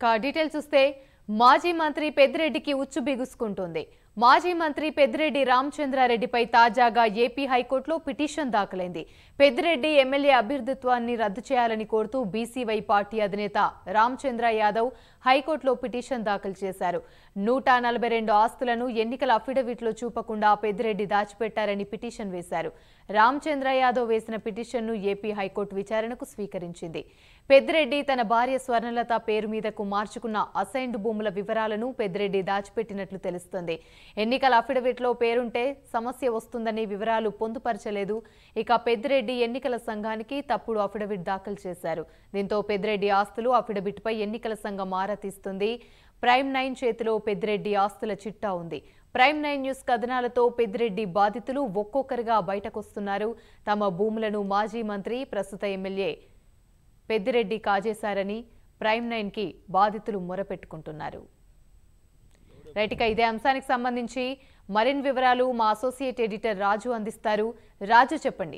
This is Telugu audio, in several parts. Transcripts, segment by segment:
ఇక డీటెయిల్స్ చూస్తే మాజీ మంత్రి పెద్దిరెడ్డికి ఉచ్చు బిగుసుకుంటుంది మాజీ మంత్రి పెద్దిరెడ్డి రామచంద్రారెడ్డిపై తాజాగా ఏపీ హైకోర్టులో పిటిషన్ దాఖలైంది పెద్దిరెడ్డి ఎమ్మెల్యే అభ్యర్థిత్వాన్ని రద్దు చేయాలని కోరుతూ బీసీవై పార్టీ అధినేత రామచంద్ర యాదవ్ హైకోర్టులో పిటిషన్ దాఖలు చేశారు నూట నలభై రెండు ఆస్తులను ఎన్నికల అఫిడవిట్లో చూపకుండా పెద్దిరెడ్డి దాచిపెట్టారని పిటిషన్ వేశారు రామచంద్ర యాదవ్ వేసిన పిటిషన్ను ఏపీ హైకోర్టు విచారణకు స్వీకరించింది పెద్దిరెడ్డి తన భార్య స్వర్ణలత పేరు మీదకు మార్చుకున్న అసైన్డ్ భూముల వివరాలను పెద్దిరెడ్డి దాచిపెట్టినట్లు తెలుస్తోంది ఎన్నికల అఫిడవిట్లో పేరుంటే సమస్య వస్తుందని వివరాలు పొందుపరచలేదు ఇక పెద్దిరెడ్డి ఎన్నికల సంఘానికి తప్పుడు అఫిడవిట్ దాఖలు చేశారు దీంతో పెద్దిరెడ్డి ఆస్తులు అఫిడవిట్పై ఎన్నికల సంఘం ఆరా తీస్తుంది ప్రైమ్ నైన్ చేతిలో పెద్దిరెడ్డి ఆస్తుల చిట్టా ఉంది ప్రైమ్ నైన్ న్యూస్ కథనాలతో పెద్దిరెడ్డి బాధితులు ఒక్కొక్కరుగా బయటకొస్తున్నారు తమ భూములను మాజీ మంత్రి ప్రస్తుత ఎమ్మెల్యే పెద్దిరెడ్డి కాజేశారని ప్రైమ్ నైన్కి బాధితులు మొరపెట్టుకుంటున్నారు రైట్ ఇక ఇదే అంశానికి సంబంధించి మరిన్ని వివరాలు మా అసోసియేట్ ఎడిటర్ రాజు అందిస్తారు రాజు చెప్పండి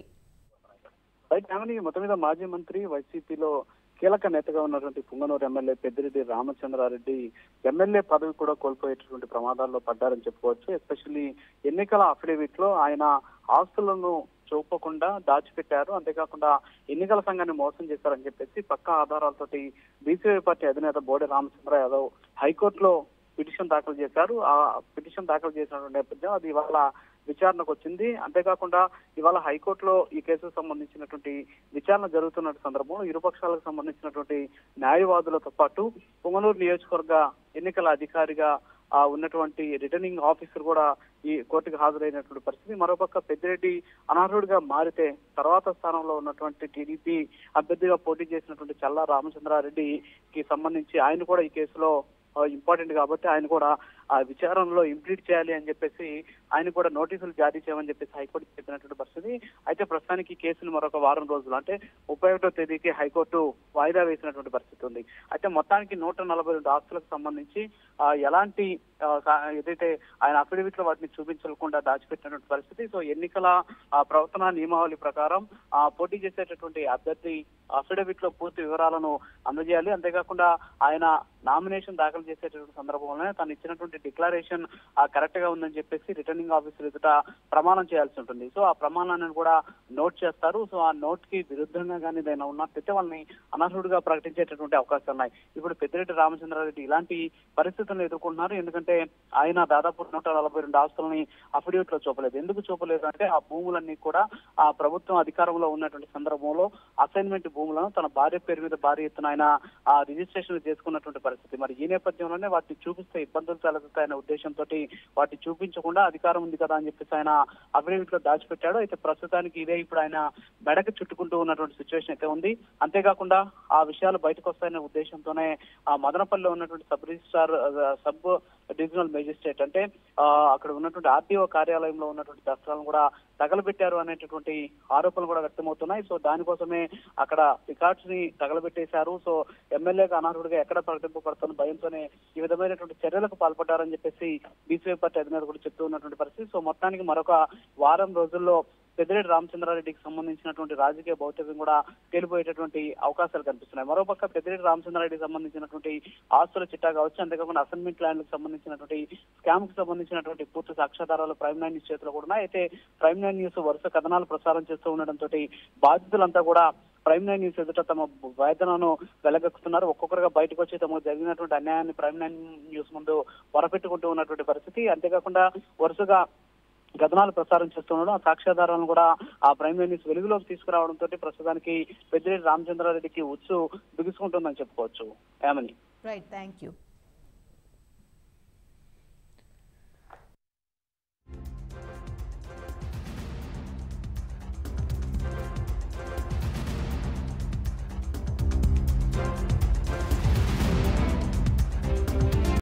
రైట్ ఏమని మొత్తం మీద మాజీ మంత్రి వైసీపీలో కీలక నేతగా ఉన్నటువంటి పుంగనూరు ఎమ్మెల్యే పెద్దిరెడ్డి రామచంద్రారెడ్డి ఎమ్మెల్యే పదవి కూడా కోల్పోయేటటువంటి ప్రమాదాల్లో పడ్డారని చెప్పుకోవచ్చు ఎస్పెషల్లీ ఎన్నికల అఫిడవిట్ లో ఆయన ఆస్తులను చూపకుండా దాచిపెట్టారు అంతేకాకుండా ఎన్నికల సంఘాన్ని మోసం చేశారని చెప్పేసి పక్కా ఆధారాలతోటి బీసీఐ పార్టీ అధినేత బోడే రామచంద్ర యాదవ్ హైకోర్టులో పిటిషన్ దాఖలు చేశారు ఆ పిటిషన్ దాఖలు చేసినటువంటి నేపథ్యం అది ఇవాళ విచారణకు వచ్చింది అంతేకాకుండా ఇవాళ హైకోర్టులో ఈ కేసుకు సంబంధించినటువంటి విచారణ జరుగుతున్న సందర్భంలో ఇరుపక్షాలకు సంబంధించినటువంటి న్యాయవాదులతో పాటు పొంగనూరు నియోజకవర్గ ఎన్నికల అధికారిగా ఆ ఉన్నటువంటి రిటర్నింగ్ ఆఫీసర్ కూడా ఈ కోర్టుకు హాజరైనటువంటి పరిస్థితి మరోపక్క పెద్దిరెడ్డి అనర్హుడిగా మారితే తర్వాత స్థానంలో ఉన్నటువంటి టీడీపీ అభ్యర్థిగా పోటీ చేసినటువంటి చల్లా రామచంద్రారెడ్డికి సంబంధించి ఆయన కూడా ఈ కేసులో ఇంపార్టెంట్ కాబట్టి ఆయన కూడా ఆ విచారణలో ఇంప్లీట్ చేయాలి అని చెప్పేసి ఆయన కూడా నోటీసులు జారీ చేయమని చెప్పేసి హైకోర్టు చెప్పినటువంటి పరిస్థితి అయితే ప్రస్తుతానికి ఈ కేసును మరొక వారం రోజులు అంటే ముప్పై ఒకటో తేదీకి హైకోర్టు వాయిదా వేసినటువంటి పరిస్థితి ఉంది అయితే మొత్తానికి నూట నలభై రెండు ఆస్తులకు సంబంధించి ఆ, ఎలాంటి ఆ, కా- ఏదైతే ఆయన అఫిడవిట్ లో వాటిని చూపించకుండా దాచిపెట్టినటువంటి పరిస్థితి సో ఎన్నికల ఆ, ప్రవర్తన నియమావళి ప్రకారం ఆ, పోటీ చేసేటటువంటి అభ్యర్థి అఫిడవిట్ లో పూర్తి వివరాలను అందజేయాలి అంతేకాకుండా ఆయన నామినేషన్ దాఖలు చేసేటటువంటి సందర్భంలోనే తను ఇచ్చినటువంటి డిక్లరేషన్ కరెక్ట్ గా ఉందని చెప్పేసి రిటర్నింగ్ ఆఫీసర్ ఎదుట ప్రమాణం చేయాల్సి ఉంటుంది సో ఆ ప్రమాణాన్ని కూడా నోట్ చేస్తారు సో ఆ నోట్ కి విరుద్ధంగా కానీ ఏదైనా ఉన్నట్లయితే వాళ్ళని అనర్హుడిగా ప్రకటించేటటువంటి అవకాశాలు ఉన్నాయి ఇప్పుడు పెద్దిరెడ్డి రామచంద్రారెడ్డి ఇలాంటి పరిస్థితులను ఎదుర్కొంటున్నారు ఎందుకంటే ఆయన దాదాపు నూట నలభై రెండు ఆస్తులని అఫిడవిట్ లో చూపలేదు ఎందుకు చూపలేదు అంటే ఆ భూములన్నీ కూడా ఆ ప్రభుత్వం అధికారంలో ఉన్నటువంటి సందర్భంలో అసైన్మెంట్ భూములను తన భార్య పేరు మీద భారీ ఎత్తున ఆయన ఆ రిజిస్ట్రేషన్ చేసుకున్నటువంటి పరిస్థితి మరి ఈ నేపథ్యంలోనే వాటిని చూపిస్తే ఇబ్బందులు తలెత్తుతాయనే ఉద్దేశంతో వాటిని చూపించకుండా అధికారం ఉంది కదా అని చెప్పేసి ఆయన అఫిడవిట్ లో దాచిపెట్టాడు అయితే ప్రస్తుతానికి ఇదే ఇప్పుడు ఆయన మెడకు చుట్టుకుంటూ ఉన్నటువంటి సిచ్యువేషన్ అయితే ఉంది అంతేకాకుండా ఆ విషయాలు బయటకు వస్తాయనే ఉద్దేశంతోనే ఆ మదనపల్లిలో ఉన్నటువంటి సబ్ రిజిస్ట్రార్ ఆ, సబ్ డివిజనల్ మేజిస్ట్రేట్ అంటే ఆ, అక్కడ ఉన్నటువంటి ఆర్టీఓ కార్యాలయంలో ఉన్నటువంటి దస్త్రాలను కూడా తగలబెట్టారు అనేటటువంటి ఆరోపణలు కూడా వ్యక్తమవుతున్నాయి సో దానికోసమే అక్కడ రికార్డ్స్ ని తగలబెట్టేశారు సో ఎమ్మెల్యేగా అనర్హుడిగా ఎక్కడ ప్రకటింపబడుతున్న భయంతోనే ఈ విధమైనటువంటి చర్యలకు పాల్పడ్డారని చెప్పేసి బీసీఐ పార్టీ అధినేత కూడా చెప్తూ ఉన్నటువంటి పరిస్థితి సో మొత్తానికి మరొక వారం రోజుల్లో పెద్దిరెడ్డి రామచంద్రారెడ్డికి సంబంధించినటువంటి రాజకీయ భౌతికం కూడా తేలిపోయేటటువంటి అవకాశాలు కనిపిస్తున్నాయి మరోపక్క పెద్దిరెడ్డి రామచంద్రారెడ్డికి సంబంధించినటువంటి ఆస్తుల చిట్టా కావచ్చు అంతేకాకుండా అసైన్మెంట్ ల్యాండ్లకు సంబంధించినటువంటి స్కామ్ కు సంబంధించినటువంటి పూర్తి సాక్ష్యాధారాలు ప్రైమ్ నైన్ న్యూస్ చేతిలో కూడా ఉన్నాయి అయితే ప్రైమ్ నైన్ న్యూస్ వరుస కథనాలు ప్రసారం చేస్తూ ఉండడంతో బాధితులంతా కూడా ప్రైమ్ నైన్ న్యూస్ ఎదుట తమ వేదనను వెలగక్కుతున్నారు ఒక్కొక్కరుగా బయటకు వచ్చి తమకు జరిగినటువంటి అన్యాయాన్ని ప్రైమ్ నైన్ న్యూస్ ముందు వరపెట్టుకుంటూ ఉన్నటువంటి పరిస్థితి అంతేకాకుండా వరుసగా కథనాలు ప్రసారం చేస్తుండడం ఆ సాక్ష్యాధారాలను కూడా ఆ ప్రైమ్ న్యూస్ వెలుగులోకి తీసుకురావడంతో ప్రస్తుతానికి పెద్దిరెడ్డి రామచంద్రారెడ్డికి ఉచ్చు బిగుసుకుంటుందని చెప్పుకోవచ్చు ఏమని రైట్ థ్యాంక్ యూ